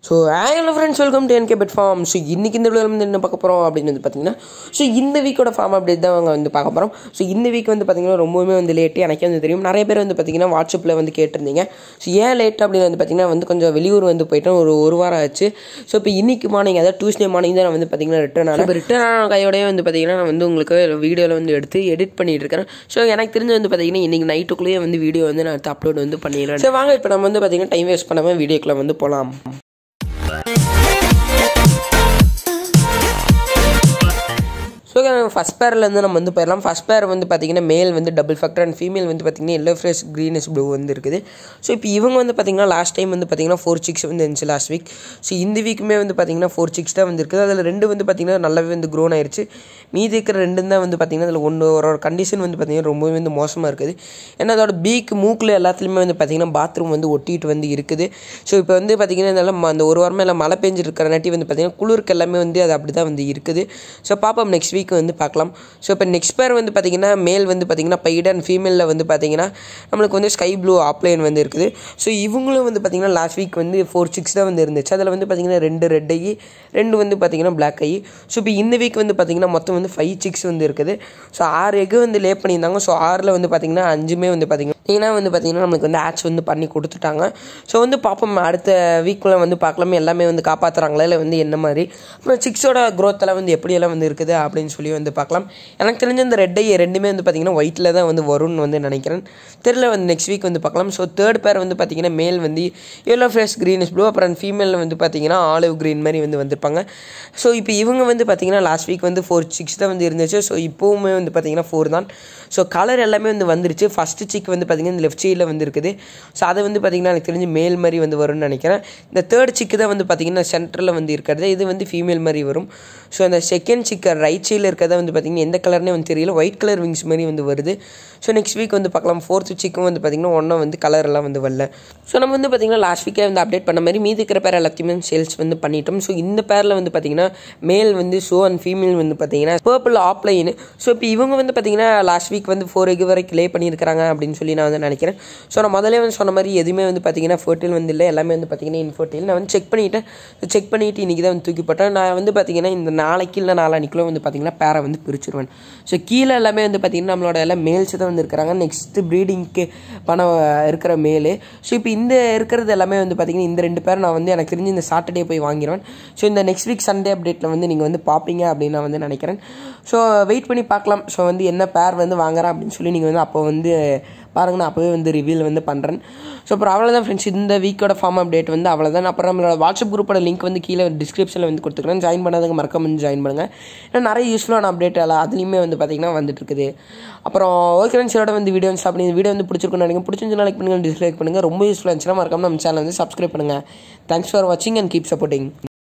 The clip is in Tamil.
so hello friends welcome to N K pet farm so இன்றைக்கி இந்த வீடியோவில் வந்து என்ன பார்க்க போகிறோம் அப்படின்னு வந்து பார்த்தீங்கன்னா ஸோ இந்த வீக்கோட ஃபார்ம் அப்டேட் தான் அவங்க வந்து பார்க்க போகிறோம் ஸோ இந்த வீக் வந்து பார்த்தீங்கன்னா ரொம்பவுமே வந்து லேட்டு எனக்கே வந்து தெரியும் நிறைய பேர் வந்து பார்த்தீங்கன்னா வாட்ஸ்அப்பில் வந்து கேட்டிருந்தீங்க ஸோ ஏன் லேட் அப்படின்னு வந்து பார்த்தீங்கன்னா வந்து கொஞ்சம் வெளியூர் வந்து போயிட்டோம் ஒரு ஒரு வாரம் ஆச்சு ஸோ இப்போ இன்னைக்கு மார்னிங் அதாவது டூஸ்டே மார்னிங் தான் நான் வந்து பார்த்தீங்கன்னா ரிட்டர்ன் ஆனேன் இப்போ ரிட்டர்ன் ஆன கையோடய வந்து பார்த்தீங்கன்னா நான் வந்து உங்களுக்கு வீடியோவில் வந்து எடுத்து எடிட் பண்ணிட்டு இருக்கிறேன் ஸோ எனக்கு தெரிஞ்சு வந்து பார்த்தீங்கன்னா இன்றைக்கி நைட்டுக்குள்ளேயே வந்து வீடியோ வந்து நான் அப்லோட் வந்து பண்ணிடுறேன் ஸோ வாங்க இப்போ நம்ம வந்து பார்த்தீங்கன்னா டைம் வேஸ்ட் பண்ணாமல் வீடியோக்குள்ளே வந்து போகலாம் ஸோ ஃபஸ்ட் பேர்லேருந்து நம்ம வந்து போயிடலாம் ஃபஸ்ட் பேர் வந்து பார்த்திங்கன்னா மேல் வந்து டபுள் ஃபேக்டர் அண்ட் ஃபீமேல் வந்து பார்த்திங்கன்னா எல்லோ ஃப்ரெஷ் க்ரீனிஷ் ப்ளூ வந்து இருக்குது ஸோ இப்போ இவங்க வந்து பார்த்திங்கன்னா லாஸ்ட் டைம் வந்து பார்த்திங்கன்னா ஃபோர் சிக்ஸ் வந்து இருந்துச்சு லாஸ்ட் வீக் ஸோ இந்த வீக்குமே வந்து பார்த்திங்கன்னா ஃபோர் சிக்ஸ் தான் வந்து இருக்குது அதில் ரெண்டு வந்து பார்த்திங்கன்னா நல்லாவே வந்து க்ரோன் ஆயிடுச்சு மீதி இருக்கிற ரெண்டு தான் வந்து பார்த்திங்கன்னா அதில் ஒன்று ஒரு ஒரு கண்டிஷன் வந்து பார்த்திங்கன்னா ரொம்பவே வந்து மோசமாக இருக்குது ஏன்னா அதோட பீக் மூக்கில் எல்லாத்துலேயுமே வந்து பார்த்திங்கன்னா பாத்ரூம் வந்து ஒட்டிட்டு வந்து இருக்குது ஸோ இப்போ வந்து பார்த்திங்கன்னா இதெல்லாம் அந்த ஒரு வாரமாக எல்லாம் மழை பெஞ்சிருக்கிற நாட்டி வந்து பார்த்திங்கன்னா குளிருக்கு எல்லாமே வந்து அது அப்படி தான் வந்து இருக்குது ஸோ பார்ப்போம் நெக்ஸ்ட் வீக் வந்து பார்க்கலாம் ஸோ இப்போ நெக்ஸ்ட் பேர் வந்து பார்த்திங்கன்னா மேல் வந்து பார்த்திங்கன்னா பைட் அண்ட் ஃபீமேலில் வந்து பார்த்திங்கன்னா நம்மளுக்கு வந்து ஸ்கை ப்ளூ ஆப்லைன் வந்து இருக்குது ஸோ இவங்களும் வந்து பார்த்திங்கன்னா லாஸ்ட் வீக் வந்து ஃபோர் சிக்ஸ் தான் வந்து இருந்துச்சு அதில் வந்து பார்த்திங்கன்னா ரெண்டு ரெட் ஐ ரெண்டு வந்து பார்த்திங்கன்னா பிளாக் ஐ ஸோ இப்போ இந்த வீக் வந்து பார்த்திங்கன்னா மொத்தம் வந்து ஃபைவ் சிக்ஸ் வந்து இருக்குது ஸோ ஆறு எக்கு வந்து லே பண்ணியிருந்தாங்க ஸோ ஆறில் வந்து பார்த்திங்கன்னா அஞ்சுமே வந்து பார்த்திங்கன்னா ஏன்னா வந்து பார்த்திங்கன்னா நம்மளுக்கு வந்து ஆட்ஸ் வந்து பண்ணி கொடுத்துட்டாங்க ஸோ வந்து பார்ப்போம் அடுத்த வீக்கில் வந்து பார்க்கலாமே எல்லாமே வந்து காப்பாற்றுறாங்களா இல்லை வந்து என்ன மாதிரி அப்புறம் சிக்ஸோட க்ரோத்தெல்லாம் வந்து எப்படியெல்லாம் வந்து இருக்குது அப்படின்னு சொல்லி வந்து பார்க்கலாம் எனக்கு தெரிஞ்ச இந்த ரெட் ஐ ரெண்டுமே வந்து பார்த்திங்கன்னா ஒயிட்டில் தான் வந்து வரும்னு வந்து நினைக்கிறேன் தெரில வந்து நெக்ஸ்ட் வீக் வந்து பார்க்கலாம் ஸோ தேர்ட் பேர் வந்து பார்த்திங்கன்னா மேல் வந்து எல்லோ ஃப்ரெஷ் க்ரீனிஷ் ப்ளூ அப்புறம் ஃபீமேலில் வந்து பார்த்திங்கன்னா ஆலிவ் க்ரீன் மாதிரி வந்து வந்திருப்பாங்க ஸோ இப்போ இவங்க வந்து பார்த்திங்கன்னா லாஸ்ட் வீக் வந்து ஃபோர் சிக்ஸ் தான் வந்து இருந்துச்சு ஸோ இப்போவுமே வந்து பார்த்திங்கன்னா ஃபோர் தான் ஸோ கலர் எல்லாமே வந்து வந்துருச்சு ஃபஸ்ட்டு சிக் வந்து பார்த்திங்கன்னா இந்த லெஃப்ட் சைடில் வந்து இருக்குது ஸோ அதை வந்து பார்த்திங்கன்னா எனக்கு தெரிஞ்சு மேல் மாதிரி வந்து வரும்னு நினைக்கிறேன் இந்த தேர்ட் சிக்கு தான் வந்து பார்த்திங்கன்னா சென்டரில் வந்து இருக்கிறது இது வந்து ஃபீமேல் மாதிரி வரும் ஸோ அந்த செகண்ட் சிக்கு ரைட் சைடில் இருக்கிறத வந்து பார்த்திங்கன்னா எந்த கலர்னே வந்து தெரியல ஒயிட் கலர் விங்ஸ் மாதிரி வந்து வருது ஸோ நெக்ஸ்ட் வீக் வந்து பார்க்கலாம் ஃபோர்த் சிக்கும் வந்து பார்த்திங்கன்னா ஒன்றும் வந்து கலர் எல்லாம் வந்து வரல ஸோ நம்ம வந்து பார்த்திங்கன்னா லாஸ்ட் வீக்கே வந்து அப்டேட் பண்ண மாதிரி மீதி இருக்கிற பேர் எல்லாத்தையுமே சேல்ஸ் வந்து பண்ணிட்டோம் ஸோ இந்த பேரில் வந்து பார்த்திங்கன்னா மேல் வந்து ஷோ அண்ட் ஃபீமேல் வந்து பார்த்திங்கன்னா பர்பிள் ஆப்லைன் ஸோ இப்போ இவங்க வந்து பார்த்திங்கன்னா லாஸ்ட் வீக் வந்து ஃபோர் எக் வரைக்கும் லே பண்ணியிருக்காங்க அப்படின்னு சொல்லி நான் வந்து நினைக்கிறேன் ஸோ நான் முதல்ல வந்து சொன்ன மாதிரி எதுவுமே வந்து பார்த்திங்கன்னா ஃபர்டில் வந்து இல்லை எல்லாமே வந்து பார்த்திங்கன்னா இன்ஃபர்டில் நான் வந்து செக் பண்ணிவிட்டேன் செக் பண்ணிவிட்டு இன்றைக்கி தான் வந்து தூக்கி போட்டேன் நான் வந்து பார்த்திங்கன்னா இந்த நாளைக்கு இல்லை நாளானிக்குள்ள வந்து பார்த்திங்கன்னா பேரை வந்து பிரிச்சுருவேன் ஸோ கீழே எல்லாமே வந்து பார்த்திங்கன்னா நம்மளோட எல்லாம் மேல்ஸ் தான் வந்து இருக்கிறாங்க நெக்ஸ்ட்டு ப்ரீடிங்க்கு பணம் இருக்கிற மேலு ஸோ இப்போ இந்த இருக்கிறது எல்லாமே வந்து பார்த்திங்கன்னா இந்த ரெண்டு பேர் நான் வந்து எனக்கு தெரிஞ்சு இந்த சாட்டர்டே போய் வாங்கிடுவேன் ஸோ இந்த நெக்ஸ்ட் வீக் சண்டே அப்டேட்டில் வந்து நீங்கள் வந்து பார்ப்பீங்க அப்படின்னு நான் வந்து நினைக்கிறேன் ஸோ வெயிட் பண்ணி பார்க்கலாம் ஸோ வந்து என்ன பேர் வந்து வாங்குறேன் அப்படின்னு சொல்லி நீங்கள் வந்து அப்போ வந்து பாருங்க நான் அப்போவே வந்து ரிவீல் வந்து பண்ணுறேன் ஸோ அப்புறம் அவ்வளோதான் ஃப்ரெண்ட்ஸ் இந்த வீக்கோட ஃபார்ம் அப்டேட் வந்து அவ்வளோதான் அப்புறம் நம்மளோட வாட்ஸ்அப் குரூப்போட லிங்க் வந்து கீழே டிஸ்கிரிப்ஷனில் வந்து கொடுத்துருக்கேன் ஜாயின் பண்ணாதவங்க மறக்காம வந்து ஜாயின் பண்ணுங்கள் ஏன்னா நிறைய யூஸ்ஃபுல்லான அப்டேட் எல்லாம் அதுலேயுமே வந்து பார்த்திங்கன்னா வந்துட்டு இருக்குது அப்புறம் ஓகே ஃப்ரெண்ட்ஸோட வந்து வீடியோ வந்து ஸ்டாப் பண்ணி வீடியோ வந்து பிடிச்சிருக்குன்னு நினைக்கிறேன் பிடிச்சிருந்துச்சு லைக் பண்ணுங்கள் டிஸ்லைக் பண்ணுங்கள் ரொம்ப யூஸ்ஃபுல்லாக இருந்துச்சுன்னா மறக்காம நம்ம சேனல் வந்து சப்ஸ்கிரைப் பண்ணுங்கள் தேங்க்ஸ் ஃபார் வாட்சிங் அண்ட் கீப் சப்போர்ட்டிங்